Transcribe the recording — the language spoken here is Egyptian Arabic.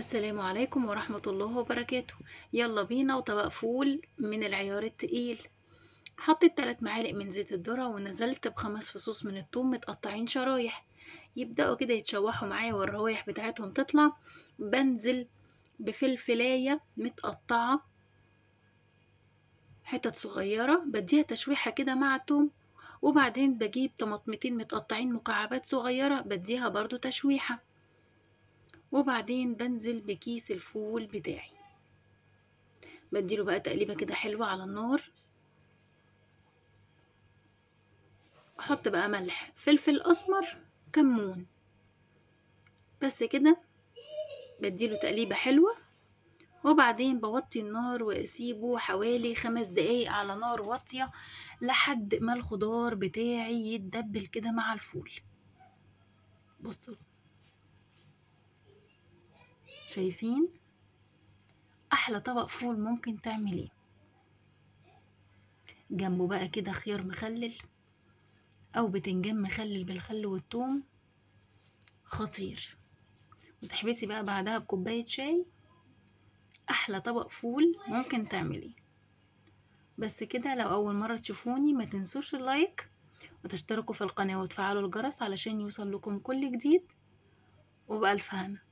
السلام عليكم ورحمة الله وبركاته يلا بينا وطبق فول من العيار التقيل حطيت 3 معالق من زيت الذرة ونزلت بخمس فصوص من الثوم متقطعين شرايح يبدأوا كده يتشوحوا معايا والروايح بتاعتهم تطلع بنزل بفلفلاية متقطعة حتت صغيرة بديها تشويحة كده مع الثوم وبعدين بجيب طماطمتين متقطعين مكعبات صغيرة بديها برضو تشويحة وبعدين بنزل بكيس الفول بتاعي بديله بقى تقليبة كده حلوة على النار احط بقى ملح فلفل اسمر كمون بس كده بديله تقليبة حلوة وبعدين بوطي النار واسيبه حوالي خمس دقايق على نار واطية لحد ما الخضار بتاعي يتدبل كده مع الفول بصوا شايفين احلى طبق فول ممكن تعمليه جنبه بقى كده خيار مخلل او بتنجان مخلل بالخل والثوم خطير وتحبسي بقى بعدها بكوبايه شاي احلى طبق فول ممكن تعمليه بس كده لو اول مره تشوفوني ما تنسوش اللايك وتشتركوا في القناه وتفعلوا الجرس علشان يوصل لكم كل جديد وبألف هنا